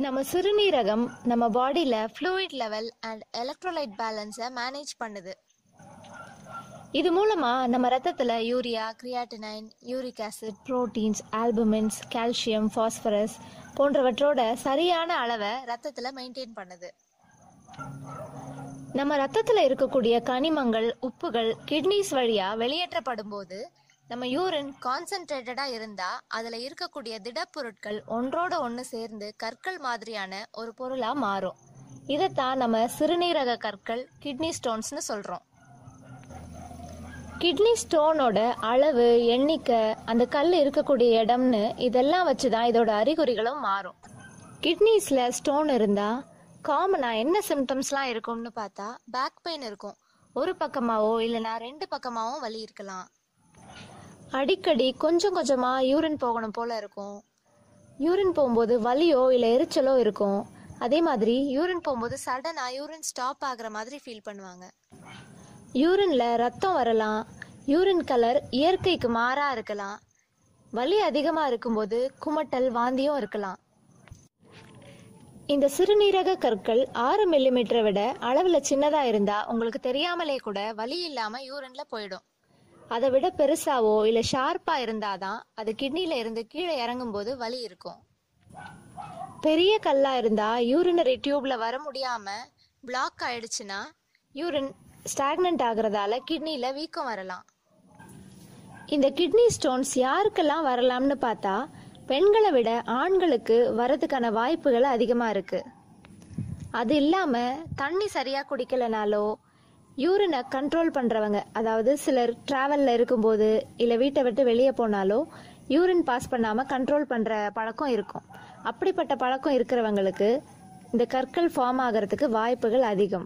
நம்ம சிறுநீரகம் நம்ம பாடியில் ஃப்ளூயிட் லெவல் அண்ட் எலக்ட்ரோலைட் பேலன்ஸை மேனேஜ் பண்ணுது இது மூலமாக நம்ம ரத்தத்தில் urea creatinine uric acid proteins albumins calcium phosphorus போன்றவற்றோட சரியான அளவை ரத்தத்தில் மெயின்டைன் பண்ணுது நம்ம ரத்தத்தில் இருக்கக்கூடிய கனிமங்கள் உப்புகள் கிட்னிஸ் வழியாக வெளியேற்றப்படும் போது நம்ம யூரின் கான்சென்ட்ரேட்டடாக இருந்தால் அதில் இருக்கக்கூடிய திடப்பொருட்கள் ஒன்றோட ஒன்று சேர்ந்து கற்கள் மாதிரியான ஒரு பொருளாக மாறும் இதைத்தான் நம்ம சிறுநீரக கற்கள் கிட்னி ஸ்டோன்ஸ்னு சொல்கிறோம் கிட்னி ஸ்டோனோட அளவு எண்ணிக்கை அந்த கல் இருக்கக்கூடிய இடம்னு இதெல்லாம் வச்சு தான் இதோட அறிகுறிகளும் மாறும் கிட்னிஸில் ஸ்டோன் இருந்தால் காமனாக என்ன சிம்டம்ஸ்லாம் இருக்கும்னு பார்த்தா பேக் பெயின் இருக்கும் ஒரு பக்கமாவோ இல்லைனா ரெண்டு பக்கமாகவும் வலி இருக்கலாம் அடிக்கடி கொஞ்சம் கொஞ்சமாக யூரின் போகணும் போல இருக்கும் யூரின் போகும்போது வலியோ இல்லை எரிச்சலோ இருக்கும் அதே மாதிரி யூரின் போகும்போது சடனாக யூரின் ஸ்டாப் ஆகுற மாதிரி ஃபீல் பண்ணுவாங்க யூரின்ல ரத்தம் வரலாம் யூரின் கலர் இயற்கைக்கு மாறா இருக்கலாம் வலி அதிகமாக இருக்கும்போது குமட்டல் வாந்தியும் இருக்கலாம் இந்த சிறுநீரக கற்கள் ஆறு மில்லிமீட்டரை விட அளவில் சின்னதாக இருந்தால் உங்களுக்கு தெரியாமலே கூட வலி இல்லாமல் யூரின்ல போயிடும் அதை விட பெருசாவோ இல்லை ஷார்ப்பாக இருந்தாதான் அது கிட்னியில் இருந்து கீழே இறங்கும்போது வலி இருக்கும் பெரிய கல்லாக இருந்தால் யூரினரி டியூப்பில் வர முடியாமல் பிளாக் ஆயிடுச்சுன்னா யூரின் ஸ்டாக்னண்ட் ஆகுறதால கிட்னியில் வீக்கம் வரலாம் இந்த கிட்னி ஸ்டோன்ஸ் யாருக்கெல்லாம் வரலாம்னு பார்த்தா பெண்களை விட ஆண்களுக்கு வரதுக்கான வாய்ப்புகள் அதிகமாக இருக்குது அது இல்லாமல் தண்ணி சரியாக குடிக்கலைனாலோ யூரினை கண்ட்ரோல் பண்ணுறவங்க அதாவது சிலர் ட்ராவலில் இருக்கும்போது இல்லை வீட்டை விட்டு வெளியே போனாலோ யூரின் பாஸ் பண்ணாமல் கண்ட்ரோல் பண்ணுற பழக்கம் இருக்கும் அப்படிப்பட்ட பழக்கம் இருக்கிறவங்களுக்கு இந்த கற்கள் ஃபார்ம் ஆகிறதுக்கு வாய்ப்புகள் அதிகம்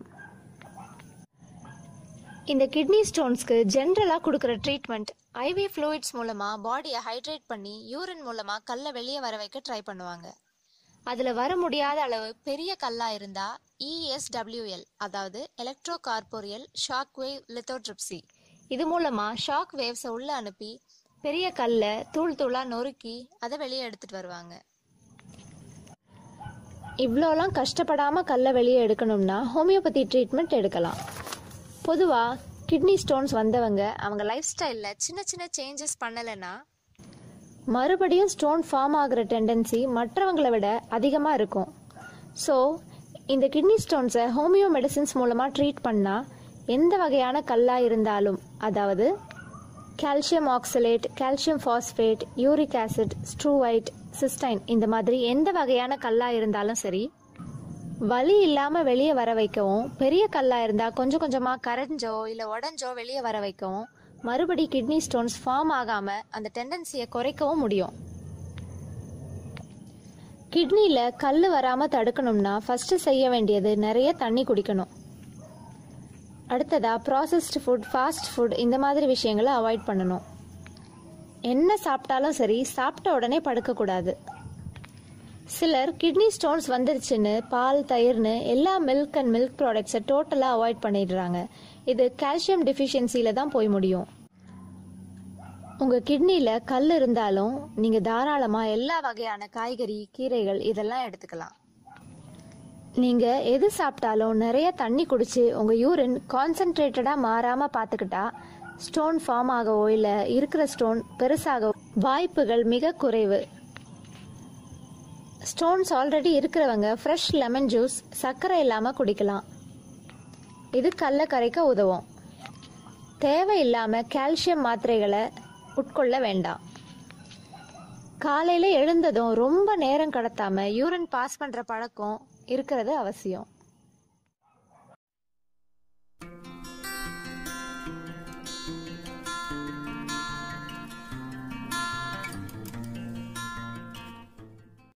இந்த கிட்னி ஸ்டோன்ஸ்க்கு ஜென்ரலாக கொடுக்குற ட்ரீட்மெண்ட் ஐவி ஃப்ளூயிட்ஸ் மூலமாக பாடியை ஹைட்ரேட் பண்ணி யூரின் மூலமாக கல்லை வெளியே வர வைக்க ட்ரை பண்ணுவாங்க அதில் வர முடியாத அளவு பெரிய கல்லாக இருந்தால் இஎஸ்டபிள்யூஎல் அதாவது electro corporeal shock wave lithotripsy இது மூலமாக ஷாக் வேவ்ஸை உள்ளே அனுப்பி பெரிய கல்லை தூள் தூளாக நொறுக்கி அதை வெளியே எடுத்துகிட்டு வருவாங்க இவ்வளோலாம் கஷ்டப்படாமல் கல்லை வெளியே எடுக்கணும்னா ஹோமியோபதி ட்ரீட்மெண்ட் எடுக்கலாம் பொதுவாக கிட்னி ஸ்டோன்ஸ் வந்தவங்க அவங்க லைஃப் ஸ்டைலில் சின்ன சின்ன சேஞ்சஸ் பண்ணலைன்னா மறுபடியும் ஸ்டோன் ஃபார்ம் ஆகிற டெண்டன்சி மற்றவங்களை விட அதிகமாக இருக்கும் ஸோ இந்த கிட்னி ஸ்டோன்ஸை ஹோமியோ மெடிசின்ஸ் மூலமாக ட்ரீட் பண்ணால் எந்த வகையான கல்லாக இருந்தாலும் அதாவது calcium oxalate calcium phosphate uric acid struvite cystine இந்த மாதிரி எந்த வகையான கல்லாக இருந்தாலும் சரி வலி இல்லாமல் வெளியே வர வைக்கவும் பெரிய கல்லாக இருந்தால் கொஞ்சம் கொஞ்சமாக கரைஞ்சோ இல்லை உடஞ்சோ வெளியே வர வைக்கவும் மறுபடி கிட்னி ஸ்டோன்ஸ் ஃபார்ம் ஆகாமல் அந்த டெண்டன்சியை குறைக்கவும் முடியும் கிட்னியில் கல் வராமல் தடுக்கணும்னா ஃபஸ்ட்டு செய்ய வேண்டியது நிறைய தண்ணி குடிக்கணும் அடுத்ததாக ப்ராசஸ்டு ஃபுட் ஃபாஸ்ட் ஃபுட் இந்த மாதிரி விஷயங்களை அவாய்ட் பண்ணணும் என்ன சாப்பிட்டாலும் சரி சாப்பிட்ட உடனே படுக்கக்கூடாது சிலர் கிட்னி ஸ்டோன்ஸ் வந்துருச்சுன்னு பால் தயிர்னு எல்லா மில்க் அண்ட் மில்க் ப்ராடக்ட்ஸை டோட்டலாக அவாய்ட் பண்ணிடுறாங்க இது கால்சியம் டெஃபிஷியன்சியில் தான் போய் முடியும் உங்கள் கிட்னியில் கல் இருந்தாலும் நீங்கள் தாராளமாக எல்லா வகையான காய்கறி கீரைகள் இதெல்லாம் எடுத்துக்கலாம் நீங்கள் எது சாப்பிட்டாலும் நிறைய தண்ணி குடிச்சு உங்கள் யூரின் கான்சென்ட்ரேட்டடாக மாறாமல் பார்த்துக்கிட்டா ஸ்டோன் ஃபார்ம் ஆகவோ இல்லை இருக்கிற ஸ்டோன் பெருசாக வாய்ப்புகள் மிக குறைவு ஸ்டோன்ஸ் ஆல்ரெடி இருக்கிறவங்க ஃப்ரெஷ் லெமன் ஜூஸ் சர்க்கரை இல்லாமல் குடிக்கலாம் இது கல்லை கரைக்க உதவும் தேவையில்லாமல் கால்சியம் மாத்திரைகளை உட்கொள்ள வேண்டாம் காலையில் எழுந்ததும் ரொம்ப நேரம் கடத்தாமல் யூரின் பாஸ் பண்ணுற பழக்கம் இருக்கிறது அவசியம்